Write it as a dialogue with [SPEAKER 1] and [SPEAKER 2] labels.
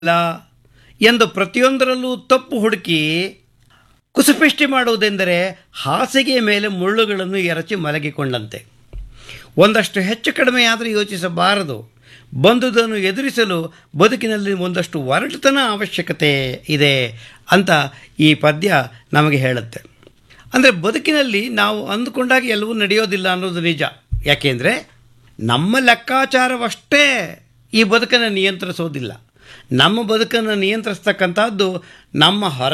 [SPEAKER 1] ಇಲ್ಲ ಎಂದು ಪ್ರತಿಯೊಂದರಲ್ಲೂ ತಪ್ಪು ಹುಡುಕಿ ಕುಸುಪಿಷ್ಟಿ ಮಾಡುವುದೆಂದರೆ ಹಾಸಿಗೆಯ ಮೇಲೆ ಮುಳ್ಳುಗಳನ್ನು ಎರಚಿ ಮಲಗಿಕೊಂಡಂತೆ ಒಂದಷ್ಟು ಹೆಚ್ಚು ಕಡಿಮೆಯಾದರೂ ಯೋಚಿಸಬಾರದು ಬಂದುದನ್ನು ಎದುರಿಸಲು ಬದುಕಿನಲ್ಲಿ ಒಂದಷ್ಟು ಒರಟುತನ ಅವಶ್ಯಕತೆ ಇದೆ ಅಂತ ಈ ಪದ್ಯ ನಮಗೆ ಹೇಳುತ್ತೆ ಅಂದರೆ ಬದುಕಿನಲ್ಲಿ ನಾವು ಅಂದುಕೊಂಡಾಗ ಎಲ್ಲವೂ ನಡೆಯೋದಿಲ್ಲ ಅನ್ನೋದು ನಿಜ ಯಾಕೆಂದರೆ ನಮ್ಮ ಲೆಕ್ಕಾಚಾರವಷ್ಟೇ ಈ ಬದುಕನ್ನು ನಿಯಂತ್ರಿಸೋದಿಲ್ಲ ನಮ್ಮ ಬದುಕನ್ನು ನಿಯಂತ್ರಿಸ್ತಕ್ಕಂಥದ್ದು ನಮ್ಮ ಹೊರ